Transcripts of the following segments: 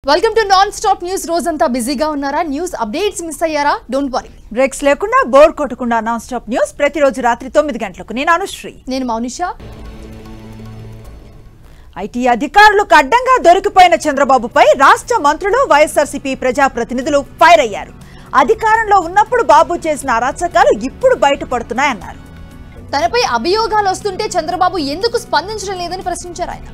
welcome to non stop news రోజంతా బిజీగా ఉన్నారా న్యూస్ అప్డేట్స్ మిస్ అయ్యారా డోంట్ వరీ బ్రేక్స్ లేకుండా బోర్ కొట్టకుండా నాన్ స్టాప్ న్యూస్ ప్రతిరోజు రాత్రి తొమ్మిది గంటలకు నేను అనుశ్రీ నేను మౌనిషా ఐటీ అధికారులకు అడ్డంగా దొరికిపోయిన చంద్రబాబుపై రాష్ట్ర మంత్రులు వైఎస్ఆర్సీపీ ప్రజాప్రతినిధులు ఫైర్ అయ్యారు అధికారంలో ఉన్నప్పుడు బాబు చేసిన అరాచకాలు ఇప్పుడు బయటపడుతున్నాయన్నారు తనపై అభియోగాలు వస్తుంటే చంద్రబాబు ఎందుకు స్పందించడం లేదని ప్రశ్నించారు ఆయన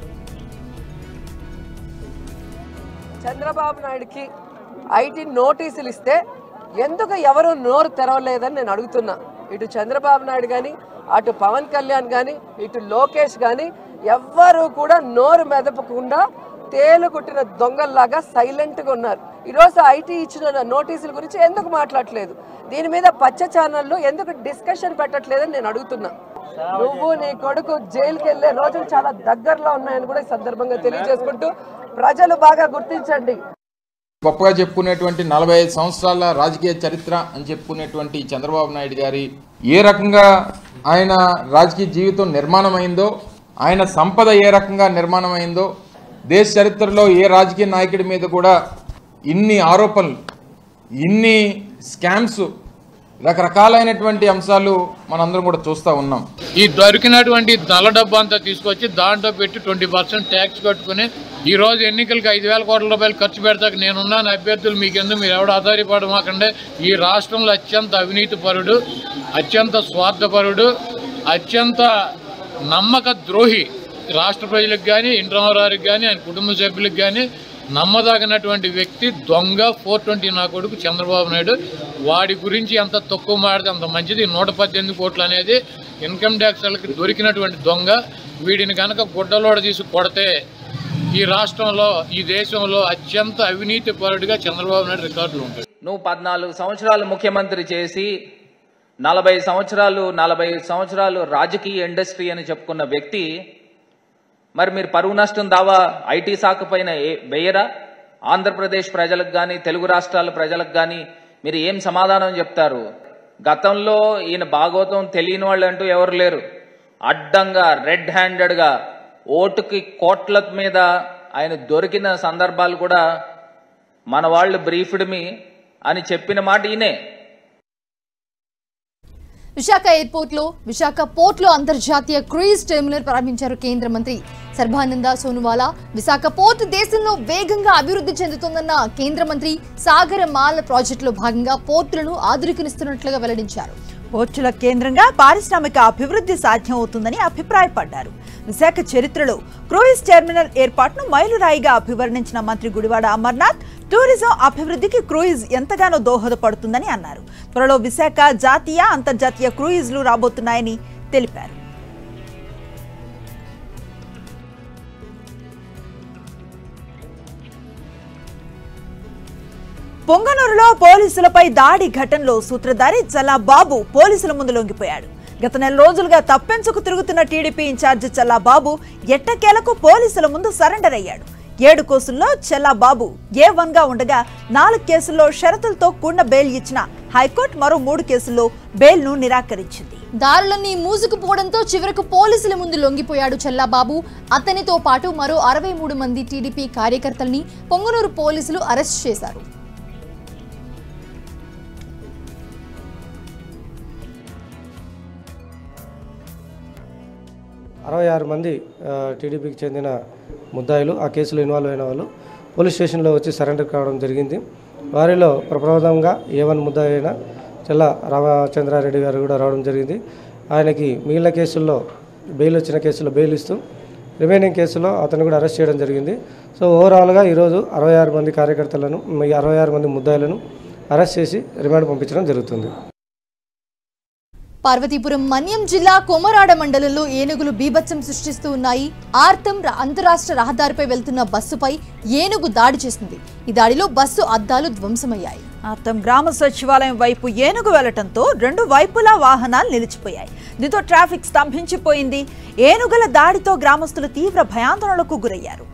చంద్రబాబు నాయుడుకి ఐటీ నోటీసులు ఇస్తే ఎందుకు ఎవరు నోరు తెరవలేదని నేను అడుగుతున్నా ఇటు చంద్రబాబు నాయుడు కానీ అటు పవన్ కళ్యాణ్ కానీ ఇటు లోకేష్ కానీ ఎవ్వరూ కూడా నోరు మెదపకుండా తేలు కుట్టిన దొంగల్లాగా సైలెంట్గా ఉన్నారు ఈరోజు ఐటీ ఇచ్చిన నోటీసుల గురించి ఎందుకు మాట్లాడట్లేదు దీని మీద పచ్చ ఛానళ్ళు ఎందుకు డిస్కషన్ పెట్టట్లేదని నేను అడుగుతున్నా నువ్వు నీ కొడుకు జైలుకి వెళ్ళే రోజులు చాలా దగ్గరలో ఉన్నాయని కూడా ఈ సందర్భంగా తెలియజేసుకుంటూ ప్రజలు బాగా గుర్తించండి గొప్పగా చెప్పుకునేటువంటి నలభై ఐదు సంవత్సరాల రాజకీయ చరిత్ర అని చెప్పుకునేటువంటి చంద్రబాబు నాయుడు గారి ఏ రకంగా ఆయన రాజకీయ జీవితం నిర్మాణమైందో ఆయన సంపద ఏ రకంగా నిర్మాణమైందో దేశ చరిత్రలో ఏ రాజకీయ నాయకుడి మీద కూడా ఇన్ని ఆరోపణలు ఇన్ని స్కామ్స్ రకరకాలైనటువంటి అంశాలు మనందరం కూడా చూస్తూ ఉన్నాం ఈ దొరికినటువంటి నల్ల డబ్బు అంతా తీసుకొచ్చి దాంట్లో పెట్టి ట్వంటీ పర్సెంట్ ట్యాక్స్ కట్టుకుని ఈ రోజు ఎన్నికలకి ఐదు వేల కోట్ల రూపాయలు ఖర్చు పెడతాక నేనున్నాను అభ్యర్థులు మీకెందుకు మీరు ఎవడు ఆధారపడమాకండే ఈ రాష్ట్రంలో అత్యంత అవినీతి పరుడు అత్యంత స్వార్థపరుడు అత్యంత నమ్మక ద్రోహి రాష్ట్ర ప్రజలకు కానీ ఇంటర్వరారికి కానీ ఆయన కుటుంబ సభ్యులకు కానీ నమ్మదగినటువంటి వ్యక్తి దొంగ ఫోర్ ట్వంటీ నా కొడుకు చంద్రబాబు నాయుడు వాడి గురించి ఎంత తక్కువ మాడితే అంత మంచిది నూట పద్దెనిమిది కోట్లు అనేది ఇన్కమ్ ట్యాక్స్ వాళ్ళకి దొరికినటువంటి దొంగ వీడిని కనుక గుడ్డలోడ తీసి కొడితే ఈ రాష్ట్రంలో ఈ దేశంలో అత్యంత అవినీతి పరుడిగా చంద్రబాబు నాయుడు రికార్డులు ఉంటాయి నువ్వు పద్నాలుగు సంవత్సరాలు ముఖ్యమంత్రి చేసి నలభై సంవత్సరాలు నలభై సంవత్సరాలు రాజకీయ ఇండస్ట్రీ అని చెప్పుకున్న వ్యక్తి మరి మీరు పరువు నష్టం దావా ఐటీ శాఖ పైన ఏ- వేయరా ఆంధ్రప్రదేశ్ ప్రజలకు కానీ తెలుగు రాష్ట్రాల ప్రజలకు కానీ మీరు ఏం సమాధానం చెప్తారు గతంలో ఈయన భాగవతం తెలియని వాళ్ళు అంటూ ఎవరు లేరు అడ్డంగా రెడ్ హ్యాండెడ్గా ఓటుకి కోట్ల మీద ఆయన దొరికిన సందర్భాలు కూడా మన వాళ్ళు బ్రీఫ్డ్ మీ అని చెప్పిన మాట ఈయనే విశాఖ ఎయిర్పోర్ట్ లో విశాఖ పోర్ట్ లో అంతర్జాతీయ క్రూయిజ్ టెర్మినల్ ప్రారంభించారు కేంద్ర మంత్రి సర్బానంద సోనువాలా విశాఖ పోర్ట్ దేశంలో వేగంగా అభివృద్ధి చెందుతోందన్న కేంద్ర మంత్రి సాగర మాల ప్రాజెక్టులో భాగంగా పోర్టులను ఆధునికరిస్తున్నట్లుగా వెల్లడించారు పోర్టుల కేంద్రంగా పారిశ్రామిక అభివృద్ధి సాధ్యం అవుతుందని అభిప్రాయపడ్డారు విశాఖ చరిత్రలో క్రూయిజ్ టెర్మినల్ ఏర్పాటును మైలురాయిగా అభివర్ణించిన మంత్రి గుడివాడ అమర్నాథ్ టూరిజం అభివృద్ధికి క్రూయిజ్ ఎంతగానో దోహదపడుతుందని అన్నారు త్వరలో విశాఖ జాతీయ అంతర్జాతీయ క్రూయిజ్లు రాబోతున్నాయని తెలిపారు పొంగనూరులో పోలీసులపై దాడి ఘటనలో సూత్రధారి చల్లా బాబు పోలీసుల ముందు లొంగిపోయాడు గత నెల రోజులుగా తప్పెంచుకు తిరుగుతున్న టీడీపీ ఇన్ఛార్జ్ చల్లా బాబు ఎట్టకేలకు పోలీసుల ముందు సరెండర్ అయ్యాడు ఏడు కేసుల్లో చెల్లా బాబు ఏ వన్ గా ఉండగా నాలుగు కేసుల్లో షరతులతో కూడిన బెయిల్ ఇచ్చిన హైకోర్టు మరో మూడు కేసుల్లో బెయిల్ ను నిరాకరించింది దారులన్నీ మూసుకుపోవడంతో చివరకు పోలీసుల ముందు లొంగిపోయాడు చెల్లాబాబు అతనితో పాటు మరో అరవై మూడు మంది టీడీపీ కార్యకర్తల్ని పొంగనూరు పోలీసులు అరెస్ట్ చేశారు అరవై ఆరు మంది ఆ, టీడీపీకి చెందిన ముద్దాయిలు ఆ కేసులో ఇన్వాల్వ్ అయిన వాళ్ళు పోలీస్ స్టేషన్లో వచ్చి సరెండర్ కావడం జరిగింది వారిలో ప్రప్రథమంగా ఏ వన్ ముద్దాయి అయిన చెల్ల రామచంద్రారెడ్డి గారు కూడా రావడం జరిగింది ఆయనకి మిగిలిన కేసుల్లో బెయిల్ వచ్చిన కేసులో బెయిల్ ఇస్తూ రిమైనింగ్ కేసులో అతను కూడా అరెస్ట్ చేయడం జరిగింది సో ఓవరాల్గా ఈరోజు అరవై ఆరు మంది కార్యకర్తలను ఈ అరవై ఆరు మంది ముద్దాయిలను అరెస్ట్ చేసి రిమాండ్ పంపించడం జరుగుతుంది పార్వతీపురం మన్యం జిల్లా కొమరాడ మండలంలో ఏనుగులు బీభత్సం సృష్టిస్తూ ఉన్నాయి ఆర్తం ర- అంతరాష్ట్ర రహదారిపై వెళ్తున్న బస్సుపై ఏనుగు దాడి చేసింది ఈ దాడిలో బస్సు అద్దాలు ధ్వంసమయ్యాయి అర్థం గ్రామ సచివాలయం వైపు ఏనుగు వెళ్లటంతో రెండు వైపులా వాహనాలు నిలిచిపోయాయి దీంతో ట్రాఫిక్ స్తంభించిపోయింది ఏనుగుల దాడితో గ్రామస్తులు తీవ్ర భయాందోళనకు గురయ్యారు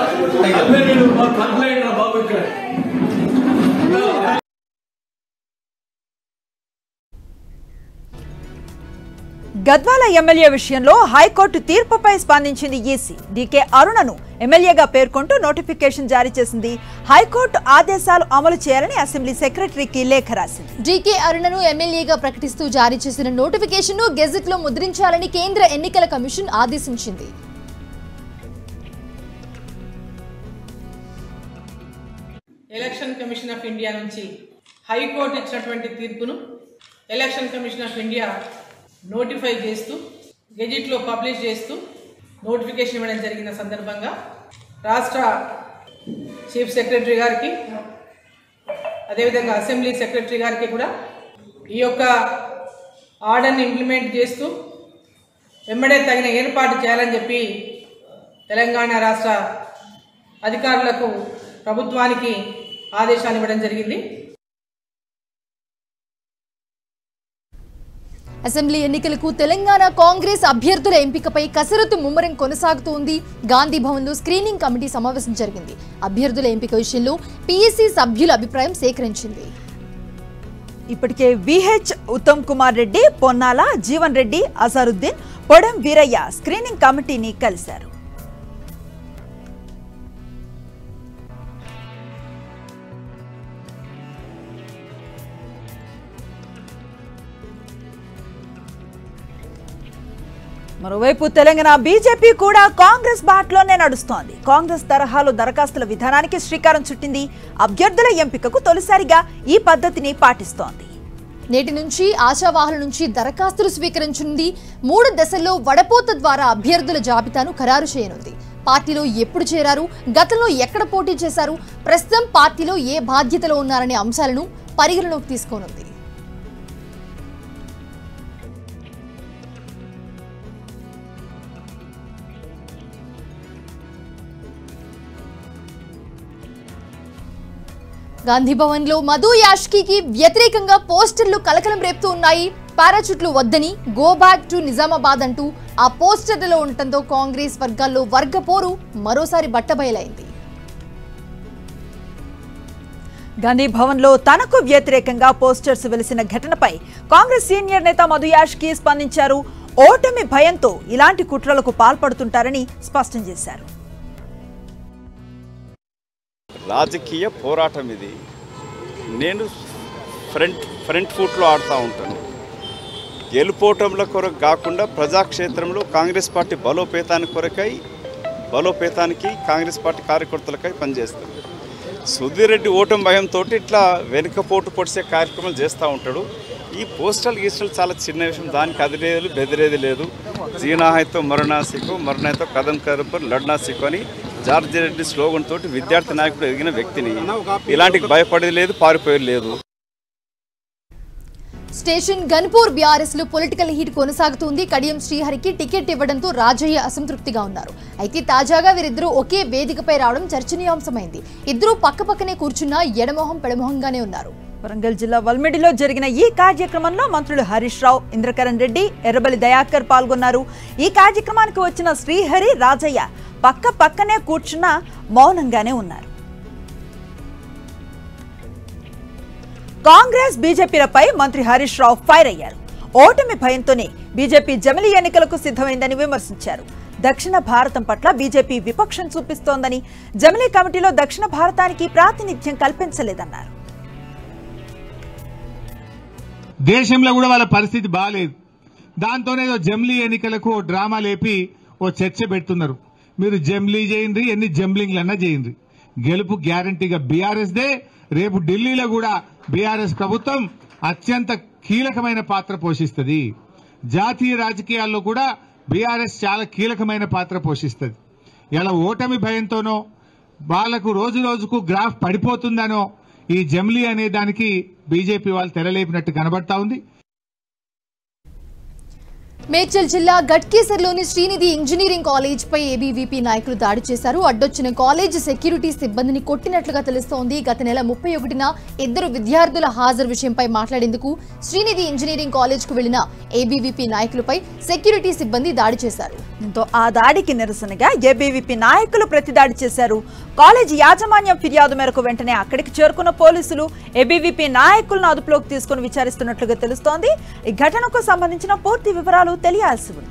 కంప్లైంట్ బాబు ఇక్కడ గద్వాల ఎమ్మెల్యే విషయంలో హైకోర్టు తీర్పుపై స్పందించింది ఈసీ డీకే అరుణను ఎమ్మెల్యేగా పేర్కొంటూ నోటిఫికేషన్ జారీ చేసింది హైకోర్టు ఆదేశాలు అమలు చేయాలని అసెంబ్లీ సెక్రటరీకి లేఖ రాసింది జీకే అరుణను ఎమ్మెల్యేగా ప్రకటిస్తూ జారీ చేసిన నోటిఫికేషన్ ను గెజెట్ లో ముద్రించాలని కేంద్ర ఎన్నికల కమిషన్ ఆదేశించింది ఎలక్షన్ కమిషన్ ఆఫ్ ఇండియా నుంచి హైకోర్టు ఇచ్చినటువంటి తీర్పును election commission of India notify చేస్తూ గెజిట్లో పబ్లిష్ చేస్తూ నోటిఫికేషన్ ఇవ్వడం జరిగిన సందర్భంగా రాష్ట్ర చీఫ్ సెక్రటరీ గారికి అదేవిధంగా అసెంబ్లీ సెక్రటరీ గారికి కూడా ఈ యొక్క ఆర్డర్ని ఇంప్లిమెంట్ చేస్తూ వెంబడే తగిన ఏర్పాటు చేయాలని చెప్పి తెలంగాణ రాష్ట్ర అధికారులకు ప్రభుత్వానికి ఆదేశాలు ఇవ్వడం జరిగింది అసెంబ్లీ ఎన్నికలకు తెలంగాణ కాంగ్రెస్ అభ్యర్థుల ఎంపికపై కసరత్తు ముమ్మరం కొనసాగుతోంది గాంధీ భవన్లో స్క్రీనింగ్ కమిటీ సమావేశం జరిగింది అభ్యర్థుల ఎంపిక విషయంలో పీఎస్సీ సభ్యుల అభిప్రాయం సేకరించింది ఇప్పటికే విహెచ్ ఉత్తమ్ కుమార్ రెడ్డి పొన్నాల జీవన్ రెడ్డి అజారుద్దీన్ పొడం వీరయ్య స్క్రీనింగ్ కమిటీని కలిశారు మరోవైపు తెలంగాణ బీజేపీ కూడా కాంగ్రెస్ బాటలోనే నడుస్తోంది కాంగ్రెస్ తరహాలో దరఖాస్తుల విధానానికి శ్రీకారం చుట్టింది అభ్యర్థుల ఎంపికకు తొలిసారిగా ఈ పద్ధతిని పాటిస్తోంది నేటి నుంచి ఆశావాహుల నుంచి దరఖాస్తులు స్వీకరించింది మూడు దశల్లో వడపోత ద్వారా అభ్యర్థుల జాబితాను ఖరారు చేయనుంది పార్టీలో ఎప్పుడు చేరారు గతంలో ఎక్కడ పోటీ చేశారు ప్రస్తుతం పార్టీలో ఏ బాధ్యతలో ఉన్నారనే అంశాలను పరిగణలోకి తీసుకోనుంది గాంధీ భవన్ లో మధు యాష్కి వ్యతిరేకంగా పోస్టర్లు కలకలం రేపుతూ ఉన్నాయి పారాచూట్లు వద్దని గో బ్యాక్ టు నిజామాబాద్ అంటూ ఆ పోస్టర్లలో ఉండటంతో కాంగ్రెస్ వర్గాల్లో వర్గ పోరు మరోసారి బట్టబయలైంది గాంధీ భవన్ లో తనకు వ్యతిరేకంగా పోస్టర్స్ వెలిసిన ఘటనపై కాంగ్రెస్ సీనియర్ నేత మధు యాష్కి స్పందించారు ఓటమి భయంతో ఇలాంటి కుట్రలకు పాల్పడుతుంటారని స్పష్టం చేశారు రాజకీయ పోరాటం ఇది నేను ఫ్రంట్ ఫ్రంట్ ఫుట్లో ఆడుతూ ఉంటాను గెలుపోవటంల కొరకు కాకుండా ప్రజాక్షేత్రంలో కాంగ్రెస్ పార్టీ బలోపేతానికి కొరకై బలోపేతానికి కాంగ్రెస్ పార్టీ కార్యకర్తలకై పనిచేస్తుంది సుధీర్ రెడ్డి ఓటమి భయంతో ఇట్లా వెనుకపోటు పొడిసే కార్యక్రమాలు చేస్తూ ఉంటాడు ఈ పోస్టల్ గీస్టల్ చాలా చిన్న విషయం దానికి అదిరేది బెదిరేది లేదు జీనా హైతో మరణా సిక్కు మరణైతో కదం కరుపు లడ్నా సిక్కు అని జార్జి రెడ్డి స్లోగన్ తోటి విద్యార్థి నాయకుడు ఎదిగిన వ్యక్తిని ఇలాంటికి భయపడేది లేదు పారిపోయేది లేదు స్టేషన్ గన్పూర్ బీఆర్ఎస్ లో పొలిటికల్ హీట్ కొనసాగుతుంది కడియం శ్రీహరికి టికెట్ ఇవ్వడంతో రాజయ్య అసంతృప్తిగా ఉన్నారు అయితే తాజాగా వీరిద్దరూ ఒకే వేదికపై రావడం చర్చనీయాంశమైంది ఇద్దరూ పక్కపక్కనే కూర్చున్నా ఎడమొహం పెడమొహంగానే ఉన్నారు వరంగల్ జిల్లా వల్మిడిలో జరిగిన ఈ కార్యక్రమంలో మంత్రులు హరీష్ రావు ఇంద్రకరణ్ రెడ్డి ఎర్రబలి దయాకర్ పాల్గొన్నారు ఈ కార్యక్రమానికి వచ్చిన శ్రీహరి రాజయ్య పక్క పక్కనే కూర్చున్న మౌనంగానే ఉన్నారు కాంగ్రెస్ బీజేపీలపై మంత్రి హరీష్ రావు ఫైర్ అయ్యారు ఓటమి భయంతోనే బీజేపీ జమిలీ ఎన్నికలకు సిద్ధమైందని విమర్శించారు దక్షిణ భారతం పట్ల బీజేపీ విపక్షం చూపిస్తోందని జమిలీ కమిటీలో దక్షిణ భారతానికి ప్రాతినిధ్యం కల్పించలేదన్నారు దేశంలో కూడా వాళ్ళ పరిస్థితి బాగాలేదు దాంతోనే ఏదో జమ్లీ ఎన్నికలకు ఓ డ్రామా లేపి ఓ చర్చ పెడుతున్నారు మీరు జమ్లీ చేయండి ఎన్ని జంబ్లింగ్లన్నా చేయండి గెలుపు గ్యారంటీగా బీఆర్ఎస్ దే రేపు ఢిల్లీలో కూడా బీఆర్ఎస్ ప్రభుత్వం అత్యంత కీలకమైన పాత్ర పోషిస్తుంది జాతీయ రాజకీయాల్లో కూడా బీఆర్ఎస్ చాలా కీలకమైన పాత్ర పోషిస్తుంది ఇలా ఓటమి భయంతోనో వాళ్లకు రోజు రోజుకు గ్రాఫ్ పడిపోతుందనో ఈ జమ్లీ అనే దానికి బీజేపీ వాళ్ళు తెరలేపినట్టు కనబడతా ఉంది మేడ్చల్ జిల్లా గట్కేసర్లోని శ్రీనిధి ఇంజనీరింగ్ కాలేజ్ పై ఏబీవీపీ నాయకులు దాడి చేశారు అడ్డొచ్చిన కాలేజ్ సెక్యూరిటీ సిబ్బందిని కొట్టినట్లుగా తెలుస్తోంది గత నెల ముప్పై ఒకటిన ఇద్దరు విద్యార్థుల హాజరు విషయంపై మాట్లాడేందుకు శ్రీనిధి ఇంజనీరింగ్ కాలేజ్ కు వెళ్లిన ఏబీవీపీ నాయకులపై సెక్యూరిటీ సిబ్బంది దాడి చేశారు దీంతో ఆ దాడికి నిరసనగా ఏబీవీపీ నాయకులు ప్రతిదాడి చేశారు కాలేజీ యాజమాన్యం ఫిర్యాదు మేరకు వెంటనే అక్కడికి చేరుకున్న పోలీసులు ఏబీవీపీ నాయకులను అదుపులోకి తీసుకుని విచారిస్తున్నట్లుగా తెలుస్తోంది ఈ ఘటనకు సంబంధించిన పూర్తి వివరాలు వివరాలు తెలియాల్సి ఉంది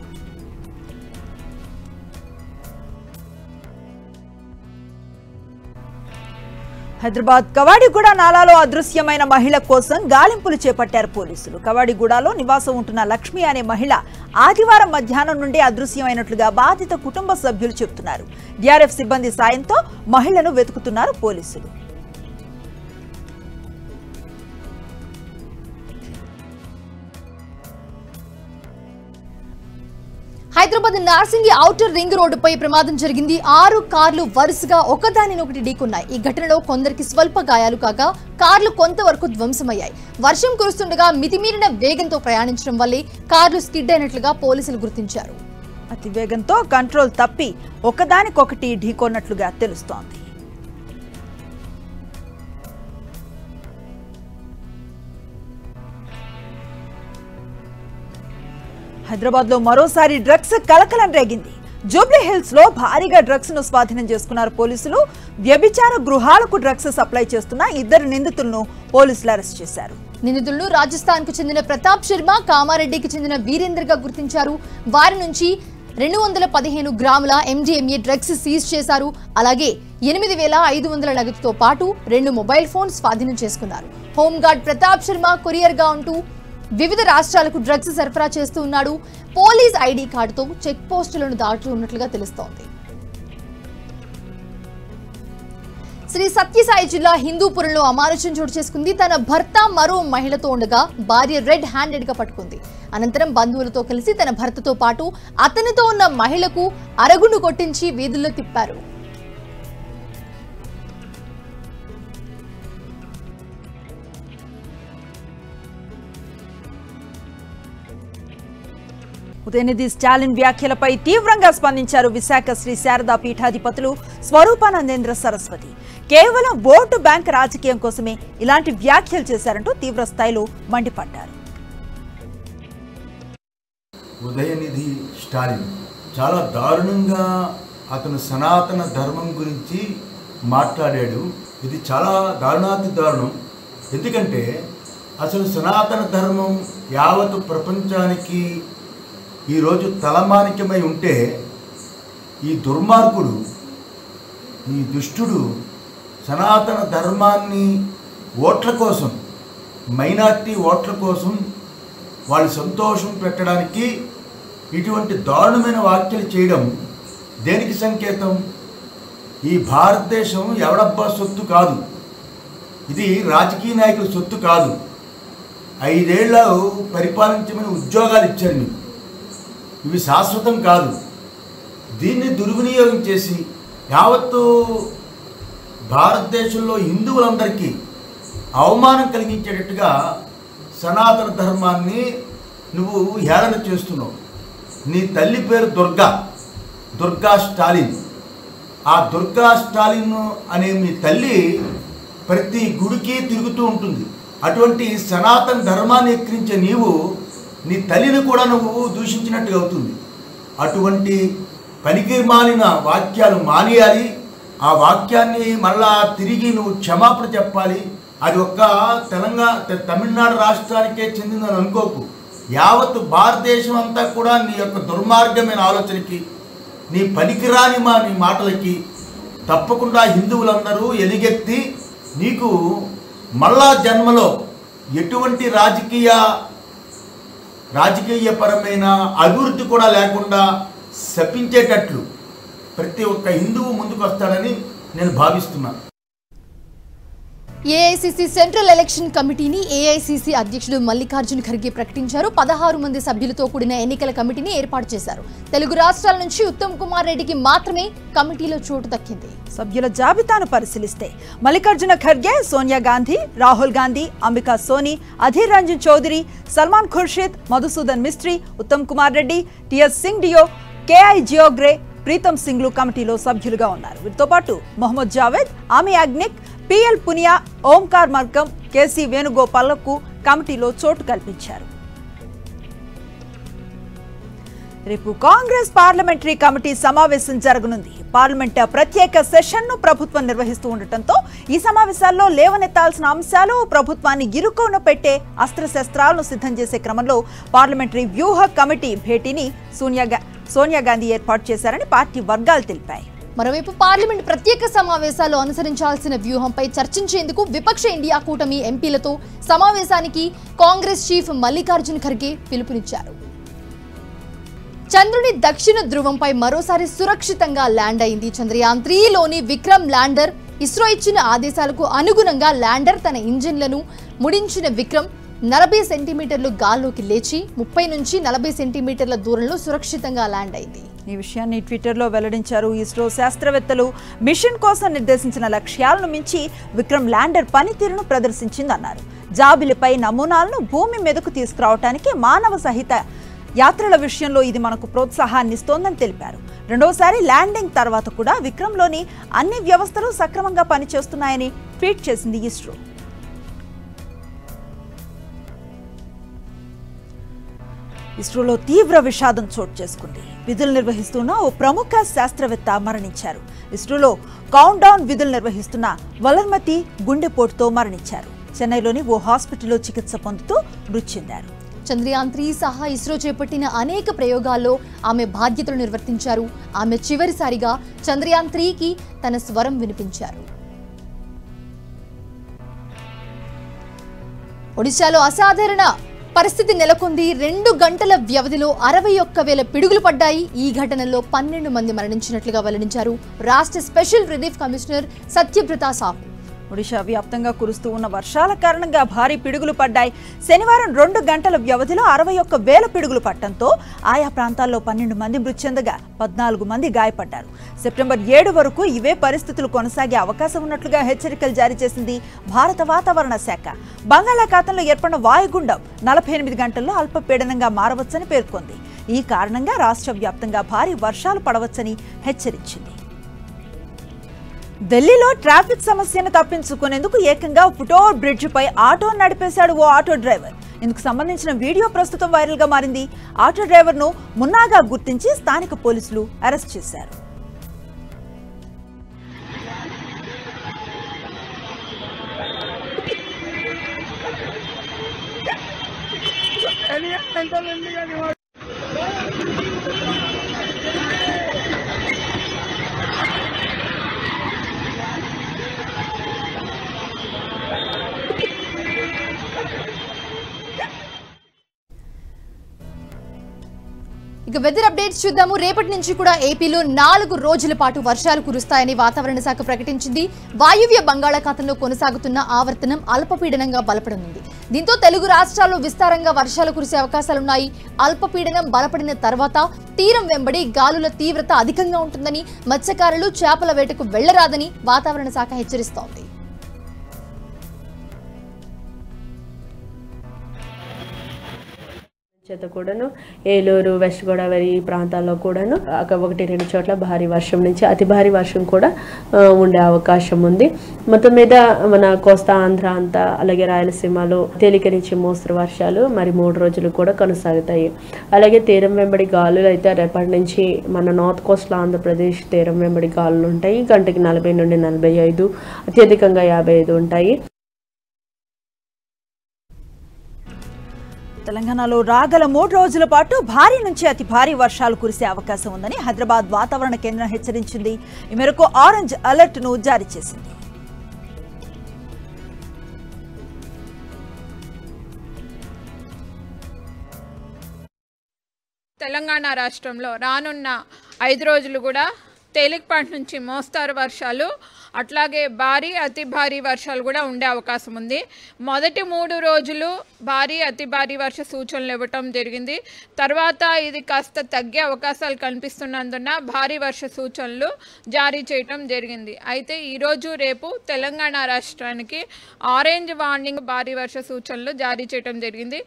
హైదరాబాద్ కవాడిగూడ నాలాలో అదృశ్యమైన మహిళ కోసం గాలింపులు చేపట్టారు పోలీసులు కవాడిగూడలో నివాసం ఉంటున్న లక్ష్మి అనే మహిళ ఆదివారం మధ్యాహ్నం నుండి అదృశ్యమైనట్లుగా బాధిత కుటుంబ సభ్యులు చెబుతున్నారు డిఆర్ఎఫ్ సిబ్బంది సాయంతో మహిళను వెతుకుతున్నారు పోలీసులు హైదరాబాద్ నార్సింగి ఔటర్ రింగ్ రోడ్డుపై ప్రమాదం జరిగింది ఆరు కార్లు వరుసగా ఒకదానినొకటి ఢీకొన్నాయి ఈ ఘటనలో కొందరికి స్వల్ప గాయాలు కాగా కార్లు కొంతవరకు ధ్వంసమయ్యాయి వర్షం కురుస్తుండగా మితిమీరిన వేగంతో ప్రయాణించడం వల్లే కార్లు స్కిడ్ అయినట్లుగా పోలీసులు గుర్తించారు అతి వేగంతో కంట్రోల్ తప్పి ఒకదానికొకటి ఢీకొన్నట్లుగా తెలుస్తోంది హైదరాబాద్ లో మరోసారి డ్రగ్స్ కలకలం రేగింది జూబ్లీ హిల్స్ లో భారీగా డ్రగ్స్ ను స్వాధీనం చేసుకున్నారు పోలీసులు వ్యభిచార గృహాలకు డ్రగ్స్ సప్లై చేస్తున్న ఇద్దరు నిందితులను పోలీసులు అరెస్ట్ చేశారు నిందితులను రాజస్థాన్ కు చెందిన ప్రతాప్ శర్మ కామారెడ్డికి చెందిన వీరేందర్ గా గుర్తించారు వారి నుంచి రెండు వందల పదిహేను గ్రాముల ఎండిఎంఏ డ్రగ్స్ సీజ్ చేశారు అలాగే ఎనిమిది వేల ఐదు వందల నగదుతో పాటు రెండు మొబైల్ ఫోన్ స్వాధీనం చేసుకున్నారు హోంగార్డ్ ప్రతాప్ శర్మ కొరియర్ గా ఉంటూ వివిధ రాష్ట్రాలకు డ్రగ్స్ సరఫరా చేస్తూ ఉన్నాడు పోలీస్ ఐడి కార్డుతో చెక్ పోస్టులను దాటుతూ ఉన్నట్లుగా తెలుస్తోంది శ్రీ సత్యసాయి జిల్లా హిందూపురంలో అమానుషం చోటు చేసుకుంది తన భర్త మరో మహిళతో ఉండగా భార్య రెడ్ హ్యాండెడ్ గా పట్టుకుంది అనంతరం బంధువులతో కలిసి తన భర్తతో పాటు అతనితో ఉన్న మహిళకు అరగును కొట్టించి వీధుల్లో తిప్పారు ఉదయనిధి స్టాలిన్ వ్యాఖ్యలపై తీవ్రంగా స్పందించారు విశాఖ శ్రీ శారదా పీఠాధిపతులు స్వరూపానందేంద్ర సరస్వతి కేవలం ఓటు బ్యాంక్ రాజకీయం కోసమే ఇలాంటి వ్యాఖ్యలు చేశారంటూ తీవ్ర స్థాయిలో మండిపడ్డారు ఉదయనిధి స్టాలిన్ చాలా దారుణంగా అతను సనాతన ధర్మం గురించి మాట్లాడాడు ఇది చాలా దారుణాతి దారుణం ఎందుకంటే అసలు సనాతన ధర్మం యావత్ ప్రపంచానికి ఈరోజు తలమానికమై ఉంటే ఈ దుర్మార్గుడు ఈ దుష్టుడు సనాతన ధర్మాన్ని ఓట్ల కోసం మైనార్టీ ఓట్ల కోసం వాళ్ళ సంతోషం పెట్టడానికి ఇటువంటి దారుణమైన వ్యాఖ్యలు చేయడం దేనికి సంకేతం ఈ భారతదేశం ఎవడబ్బా సొత్తు కాదు ఇది రాజకీయ నాయకుల సొత్తు కాదు ఐదేళ్ల పరిపాలించమని ఉద్యోగాలు ఇచ్చారు మీకు ఇవి శాశ్వతం కాదు దీన్ని దుర్వినియోగం చేసి యావత్తు భారతదేశంలో హిందువులందరికీ అవమానం కలిగించేటట్టుగా సనాతన ధర్మాన్ని నువ్వు హేళన చేస్తున్నావు నీ తల్లి పేరు దుర్గా దుర్గా స్టాలిన్ ఆ దుర్గా స్టాలిన్ అనే మీ తల్లి ప్రతి గుడికి తిరుగుతూ ఉంటుంది అటువంటి సనాతన ధర్మాన్ని ఎక్కిరించే నీవు నీ తల్లిని కూడా నువ్వు దూషించినట్టుగా అవుతుంది అటువంటి పనికి మాలిన వాక్యాలు మానేయాలి ఆ వాక్యాన్ని మళ్ళా తిరిగి నువ్వు క్షమాపణ చెప్పాలి అది ఒక్క తెలంగాణ తె- తమిళనాడు రాష్ట్రానికే చెందిందని అనుకోకు యావత్ భారతదేశం అంతా కూడా నీ యొక్క దుర్మార్గమైన ఆలోచనకి నీ పనికిరాని మా నీ మాటలకి తప్పకుండా హిందువులందరూ ఎలుగెత్తి నీకు మళ్ళా జన్మలో ఎటువంటి రాజకీయ రాజకీయపరమైన అభివృద్ధి కూడా లేకుండా శపించేటట్లు ప్రతి ఒక్క హిందువు ముందుకు వస్తాడని నేను భావిస్తున్నాను ఏఐసిసి సెంట్రల్ ఎలక్షన్ కమిటీని ఏఐసిసి అధ్యక్షుడు మల్లికార్జున్ ఖర్గే ప్రకటించారు పదహారు మంది సభ్యులతో కూడిన ఎన్నికల కమిటీని ఏర్పాటు చేశారు తెలుగు రాష్ట్రాల నుంచి ఉత్తమ్ కుమార్ రెడ్డికి మాత్రమే కమిటీలో చోటు దక్కింది సభ్యుల జాబితాను పరిశీలిస్తే మల్లికార్జున ఖర్గే సోనియా గాంధీ రాహుల్ గాంధీ అంబికా సోని అధీర్ రంజన్ చౌదరి సల్మాన్ ఖుర్షిద్ మధుసూదన్ మిస్త్రీ ఉత్తమ్ కుమార్ రెడ్డి టిఎస్ సింగ్ డియో కేఐ జియోగ్రే ప్రీతం సింగ్లు కమిటీలో సభ్యులుగా ఉన్నారు వీరితో పాటు మొహమ్మద్ జావేద్ ఆమి అగ్నిక్ పిఎల్ పునియా ఓంకార్ మర్కం కేసీ వేణుగోపాల్లకు కమిటీలో చోటు కల్పించారు రేపు కాంగ్రెస్ పార్లమెంటరీ కమిటీ సమావేశం జరగనుంది పార్లమెంట్ ప్రత్యేక సెషన్ను ప్రభుత్వం నిర్వహిస్తూ ఉండటంతో ఈ సమావేశాల్లో లేవనెత్తాల్సిన అంశాలు ప్రభుత్వాన్ని ఇరుకోన పెట్టే అస్త్రశస్త్రాలను సిద్ధం చేసే క్రమంలో పార్లమెంటరీ వ్యూహ కమిటీ భేటీని సోనియా గా- సోనియా గాంధీ ఏర్పాటు చేశారని పార్టీ వర్గాలు తెలిపాయి మరోవైపు పార్లమెంట్ ప్రత్యేక సమావేశాలు అనుసరించాల్సిన వ్యూహంపై చర్చించేందుకు విపక్ష ఇండియా కూటమి ఎంపీలతో సమావేశానికి కాంగ్రెస్ చీఫ్ మల్లికార్జున్ ఖర్గే పిలుపునిచ్చారు చంద్రుని దక్షిణ ధ్రువంపై మరోసారి సురక్షితంగా ల్యాండ్ అయింది చంద్రయాన్ త్రీలోని విక్రమ్ ల్యాండర్ ఇస్రో ఇచ్చిన ఆదేశాలకు అనుగుణంగా ల్యాండర్ తన ఇంజిన్లను ముడించిన విక్రమ్ నలభై సెంటీమీటర్లు గాల్లోకి లేచి ముప్పై నుంచి నలభై సెంటీమీటర్ల దూరంలో సురక్షితంగా ల్యాండ్ అయింది ఈ విషయాన్ని ట్విట్టర్లో వెల్లడించారు ఇస్రో శాస్త్రవేత్తలు మిషన్ కోసం నిర్దేశించిన లక్ష్యాలను మించి విక్రమ్ ల్యాండర్ పనితీరును ప్రదర్శించిందన్నారు జాబిలిపై నమూనాలను భూమి మీదకు తీసుకురావడానికి మానవ సహిత యాత్రల విషయంలో ఇది మనకు ప్రోత్సాహాన్ని ఇస్తోందని తెలిపారు రెండోసారి ల్యాండింగ్ తర్వాత కూడా విక్రమ్లోని అన్ని వ్యవస్థలు సక్రమంగా పనిచేస్తున్నాయని ట్వీట్ చేసింది ఇస్రో ఇస్రోలో తీవ్ర విషాదం చోటు చేసుకుంది విధులు నిర్వహిస్తున్న ఓ ప్రముఖ శాస్త్రవేత్త మరణించారు ఇస్రోలో కౌంట్ డౌన్ విధులు నిర్వహిస్తున్న వలర్మతి గుండెపోటుతో మరణించారు చెన్నైలోని ఓ హాస్పిటల్లో చికిత్స పొందుతూ మృతి చెందారు చంద్రయాన్ త్రీ సహా ఇస్రో చేపట్టిన అనేక ప్రయోగాల్లో ఆమె బాధ్యతలు నిర్వర్తించారు ఆమె చివరిసారిగా చంద్రయాన్ త్రీకి తన స్వరం వినిపించారు ఒడిశాలో అసాధారణ పరిస్థితి నెలకొంది రెండు గంటల వ్యవధిలో అరవై ఒక్క వేల పిడుగులు పడ్డాయి ఈ ఘటనలో పన్నెండు మంది మరణించినట్లుగా వెల్లడించారు రాష్ట్ర special relief commissioner Satyabrata Sahu Odisha వ్యాప్తంగా కురుస్తూ ఉన్న వర్షాల కారణంగా భారీ పిడుగులు పడ్డాయి శనివారం రెండు గంటల వ్యవధిలో అరవై ఒక్క వేల పిడుగులు పట్టడంతో ఆయా ప్రాంతాల్లో పన్నెండు మంది మృతి చెందగా పద్నాలుగు మంది గాయపడ్డారు సెప్టెంబర్ ఏడు వరకు ఇవే పరిస్థితులు కొనసాగే అవకాశం ఉన్నట్లుగా హెచ్చరికలు జారీ చేసింది భారత వాతావరణ శాఖ బంగాళాఖాతంలో ఏర్పడిన వాయుగుండం నలభై ఎనిమిది గంటల్లో అల్పపీడనంగా మారవచ్చని పేర్కొంది ఈ కారణంగా రాష్ట్ర వ్యాప్తంగా భారీ వర్షాలు పడవచ్చని హెచ్చరించింది ఢిల్లీలో ట్రాఫిక్ సమస్యను తప్పించుకునేందుకు ఏకంగా ఫుటోవర్ బ్రిడ్జ్ పై ఆటో నడిపేశాడు ఓ ఆటో డ్రైవర్ ఇందుకు సంబంధించిన వీడియో ప్రస్తుతం వైరల్ గా మారింది ఆటో డ్రైవర్ ను మున్నాగా గుర్తించి స్థానిక పోలీసులు అరెస్ట్ చేశారు ఇక వెదర్ అప్డేట్స్ చూద్దాము రేపటి నుంచి కూడా ఏపీలో నాలుగు రోజుల పాటు వర్షాలు కురుస్తాయని వాతావరణ శాఖ ప్రకటించింది వాయువ్య బంగాళాఖాతంలో కొనసాగుతున్న ఆవర్తనం అల్పపీడనంగా బలపడనుంది దీంతో తెలుగు రాష్ట్రాల్లో విస్తారంగా వర్షాలు కురిసే అవకాశాలున్నాయి అల్పపీడనం బలపడిన తర్వాత తీరం వెంబడి గాలుల తీవ్రత అధికంగా ఉంటుందని మత్స్యకారులు చేపల వేటకు వెళ్లరాదని వాతావరణ శాఖ హెచ్చరిస్తోంది చేత కూడాను ఏలూరు వెస్ట్ గోదావరి ఈ ప్రాంతాల్లో కూడాను ఒక ఒకటి రెండు చోట్ల భారీ వర్షం నుంచి అతి భారీ వర్షం కూడా ఆ, ఉండే అవకాశం ఉంది మొత్తం మీద మన కోస్తా ఆంధ్ర అంతా అలాగే రాయలసీమలో తేలిక నుంచి మోస్తరు వర్షాలు మరి మూడు రోజులు కూడా కొనసాగుతాయి అలాగే తీరం వెంబడి గాలులు అయితే రేపటి నుంచి మన నార్త్ కోస్ట్లో ఆంధ్రప్రదేశ్ తీరం వెంబడి గాలులు ఉంటాయి గంటకి నలభై నుండి నలభై ఐదు అత్యధికంగా యాభై ఐదు ఉంటాయి తెలంగాణలో రాగల మూడు రోజుల పాటు భారీ నుంచి అతి భారీ వర్షాలు కురిసే అవకాశం ఉందని హైదరాబాద్ వాతావరణ కేంద్రం హెచ్చరించింది ఈ మేరకు ఆరెంజ్ అలర్ట్ ను జారీ చేసింది తెలంగాణ రాష్ట్రంలో రానున్న ఐదు రోజులు కూడా తేలికపాటి నుంచి మోస్తారు వర్షాలు అట్లాగే భారీ అతి భారీ వర్షాలు కూడా ఉండే అవకాశం ఉంది మొదటి మూడు రోజులు భారీ అతి భారీ వర్ష సూచనలు ఇవ్వటం జరిగింది తర్వాత ఇది కాస్త తగ్గే అవకాశాలు కనిపిస్తున్నందున భారీ వర్ష సూచనలు జారీ చేయటం జరిగింది అయితే ఈరోజు రేపు తెలంగాణ రాష్ట్రానికి ఆరెంజ్ వార్నింగ్ భారీ వర్ష సూచనలు జారీ చేయటం జరిగింది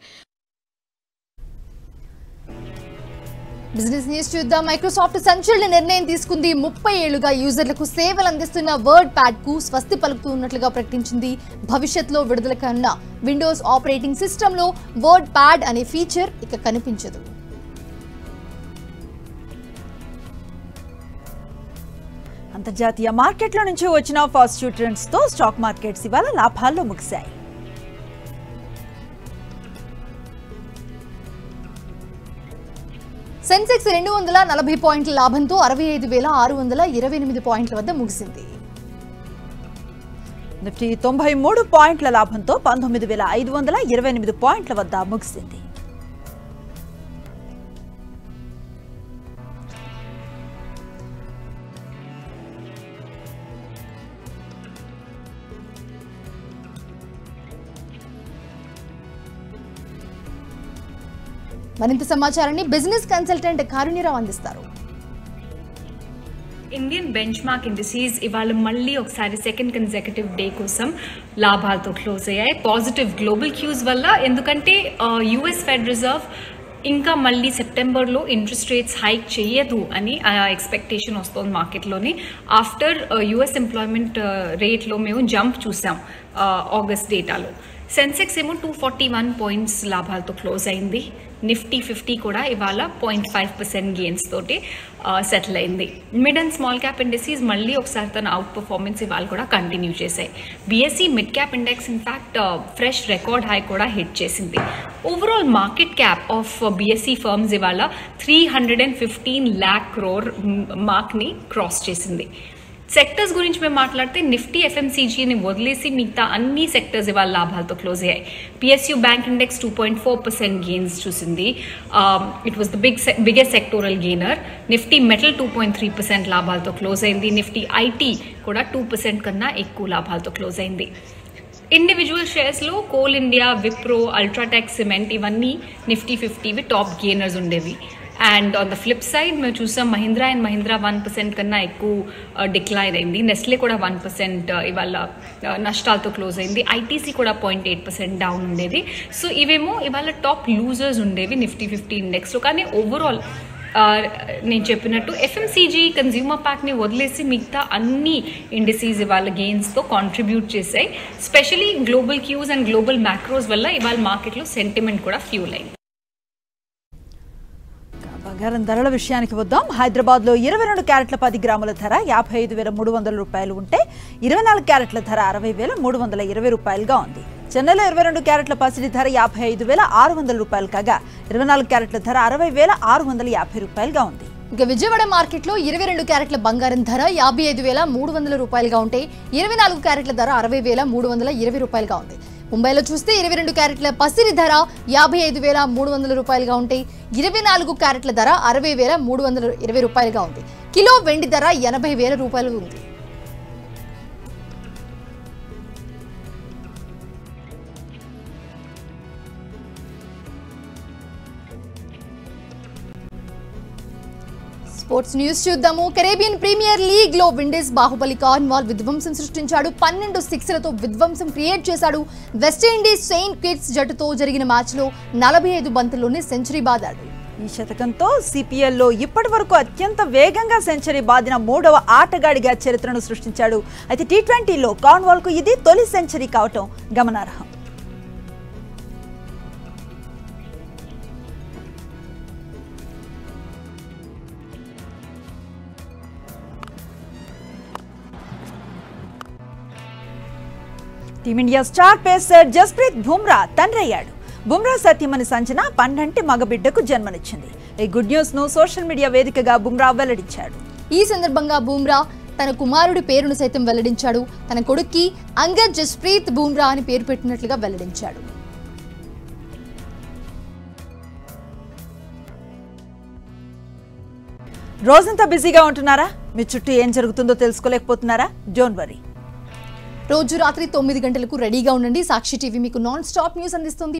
బిజినెస్ న్యూస్ చూద్దాం మైక్రోసాఫ్ట్ సంచలన నిర్ణయం తీసుకుంది ముప్పై ఏళ్లుగా యూజర్లకు సేవలు అందిస్తున్న వర్డ్ ప్యాడ్ కు స్వస్తి పలుకుతున్నట్లుగా ప్రకటించింది భవిష్యత్తులో విడుదల కన్న విండోస్ ఆపరేటింగ్ సిస్టంలో వర్డ్ ప్యాడ్ అనే ఫీచర్ ఇక కనిపించదు అంతర్జాతీయ మార్కెట్ల నుంచి వచ్చిన పాజిటివ్ ట్రెండ్స్ తో స్టాక్ మార్కెట్స్ ఇవాళ లాభాల్లో ముగిశాయి సెన్సెక్స్ రెండు వందల నలభై పాయింట్ల లాభంతో అరవై ఐదు వేల ఆరు వందల ఇరవై ఎనిమిది పాయింట్ల వద్ద ముగిసింది నిఫ్టీ తొంభై మూడు పాయింట్ల లాభంతో పంతొమ్మిది వేల ఐదు వందల ఇరవై ఎనిమిది పాయింట్ల వద్ద ముగిసింది మరింత సమాచారాన్ని బిజినెస్ కన్సల్టెంట్ కారుణ్యరావు అందిస్తారు ఇండియన్ బెంచ్ మార్క్ ఇండిసీస్ ఇవాళ మళ్ళీ ఒకసారి సెకండ్ కన్సెక్యూటివ్ డే కోసం లాభాలతో క్లోజ్ అయ్యాయి పాజిటివ్ గ్లోబల్ క్యూస్ వల్ల ఎందుకంటే యుఎస్ ఫెడ్ రిజర్వ్ ఇంకా మళ్ళీ సెప్టెంబర్లో ఇంట్రెస్ట్ రేట్స్ హైక్ చేయదు అని ఎక్స్పెక్టేషన్ వస్తుంది మార్కెట్లోని ఆఫ్టర్ యుఎస్ ఎంప్లాయ్మెంట్ రేట్లో మేము జంప్ చూసాం ఆగస్ట్ డేటాలో సెన్సెక్స్ ఏమో టూ ఫార్టీ వన్ పాయింట్స్ లాభాలతో క్లోజ్ అయింది నిఫ్టీ ఫిఫ్టీ కూడా ఇవాళ పాయింట్ ఫైవ్ పర్సెంట్ గెయిన్స్ తోటి సెటిల్ అయింది mid and small cap industries మళ్ళీ ఒకసారి తన అవుట్ పర్ఫార్మెన్స్ ఇవాళ కూడా కంటిన్యూ చేశాయి BSE mid cap index in fact fresh record high కూడా హిట్ చేసింది overall market cap of BSE firms ఇవాళ three hundred and fifteen lakh crore మార్క్ని క్రాస్ చేసింది సెక్టర్స్ గురించి మేము మాట్లాడితే నిఫ్టీ ఎఫ్ఎంసీజీని వదిలేసి మిగతా అన్ని సెక్టర్స్ ఇవాళ లాభాలతో క్లోజ్ అయ్యాయి PSU bank index two point four percent gains చూసింది it was the big biggest sectoral gainer Nifty metal two point three percent లాభాలతో క్లోజ్ అయింది నిఫ్టీ ఐటీ కూడా టూ పర్సెంట్ కన్నా ఎక్కువ లాభాలతో క్లోజ్ అయింది ఇండివిజువల్ షేర్స్లో Coal India Wipro UltraTech cement ఇవన్నీ నిఫ్టీ ఫిఫ్టీవి టాప్ గెయినర్స్ ఉండేవి and on the flip side మేము చూసాం Mahindra and Mahindra one percent కన్నా ఎక్కువ డిక్లైన్ అయింది నెస్లే కూడా వన్ పర్సెంట్ ఇవాళ uh, నష్టాలతో క్లోజ్ అయింది ఐటీసీ కూడా పాయింట్ ఎయిట్ పర్సెంట్ డౌన్ ఉండేది సో ఇవేమో ఇవాళ టాప్ లూజర్స్ ఉండేవి నిఫ్టీ ఫిఫ్టీ ఇండెక్స్లో కానీ ఓవరాల్ నేను చెప్పినట్టు ఎఫ్ఎంసీజీ కన్జ్యూమర్ ప్యాక్ని వదిలేసి మిగతా అన్ని ఇండస్ట్రీస్ ఇవాళ గెయిన్స్తో కాంట్రిబ్యూట్ చేశాయి specially global cues and global macros వల్ల ఇవాళ మార్కెట్లో సెంటిమెంట్ కూడా ఫ్యూల్ అయింది బంగారం ధరల విషయానికి వద్దాం హైదరాబాద్ లో ఇరవై రెండు క్యారెట్ల పది గ్రాముల ధర యాభై ఐదు వేల మూడు వందల రూపాయలు ఉంటే ఇరవై నాలుగు క్యారెట్ల ధర అరవై వేల మూడు వందల ఇరవై రూపాయలుగా ఉంది చెన్నైలో ఇరవై రెండు క్యారెట్ల పసిడి ధర యాభై ఐదు వేల ఆరు వందల రూపాయలు కాగా ఇరవై నాలుగు క్యారెట్ల ధర అరవై వేల ఆరు వందల యాభై రూపాయలుగా ఉంది ఇక విజయవాడ మార్కెట్లో ఇరవై రెండు క్యారెట్ల బంగారం ధర యాభై ఐదు వేల మూడు వందల రూపాయలుగా ఉంటే ఇరవై నాలుగు క్యారెట్ల ధర అరవై వేల మూడు వందల ఇరవై రూపాయలుగా ఉంది ముంబైలో చూస్తే ఇరవై రెండు క్యారెట్ల పసిరి ధర యాభై ఐదు వేల మూడు వందల రూపాయలుగా ఉంటే ఇరవై నాలుగు క్యారెట్ల ధర అరవై వేల మూడు వందల ఇరవై రూపాయలుగా ఉంది కిలో వెండి ధర ఎనభై వేల రూపాయలు ఉంది స్పోర్ట్స్ న్యూస్ చూద్దాము కెరేబియన్ ప్రీమియర్ లీగ్ లో విండీస్ బాహుబలి కార్న్వాల్ విధ్వంసం సృష్టించాడు పన్నెండు సిక్స్లతో విధ్వంసం క్రియేట్ చేశాడు వెస్టిండీస్ సెయింట్ కిట్స్ జట్టుతో జరిగిన మ్యాచ్ లో నలభై ఐదు బంతుల్లోనే సెంచరీ బాదాడు ఈ శతకంతో సిపిఎల్ లో ఇప్పటి వరకు అత్యంత వేగంగా సెంచరీ బాదిన మూడవ ఆటగాడిగా చరిత్రను సృష్టించాడు అయితే టీ ట్వంటీలో కార్న్వాల్ కు ఇది తొలి సెంచరీ కావటం గమనార్హం Team India star pacer Jasprit Bumrah తండ్రి అయ్యాడు బుమ్రా సత్యమని సంచన పన్నంటి మగబిడ్డకు జన్మనిచ్చింది ఈ గుడ్ న్యూస్ ను సోషల్ మీడియా వేదికగా బుమ్రా వెల్లడించాడు ఈ సందర్భంగా బూమ్రా తన కుమారుడి పేరును సైతం వెల్లడించాడు తన కొడుక్కి అంగద్ జస్ప్రీత్ బూమ్రా అని పేరు పెట్టినట్లుగా వెల్లడించాడు రోజంతా బిజీగా ఉంటున్నారా మీ చుట్టూ ఏం జరుగుతుందో తెలుసుకోలేకపోతున్నారా డోంట్ వరీ రోజు రాత్రి తొమ్మిది గంటలకు రెడీగా ఉండండి సాక్షి టీవీ మీకు నాన్ స్టాప్ న్యూస్ అందిస్తుంది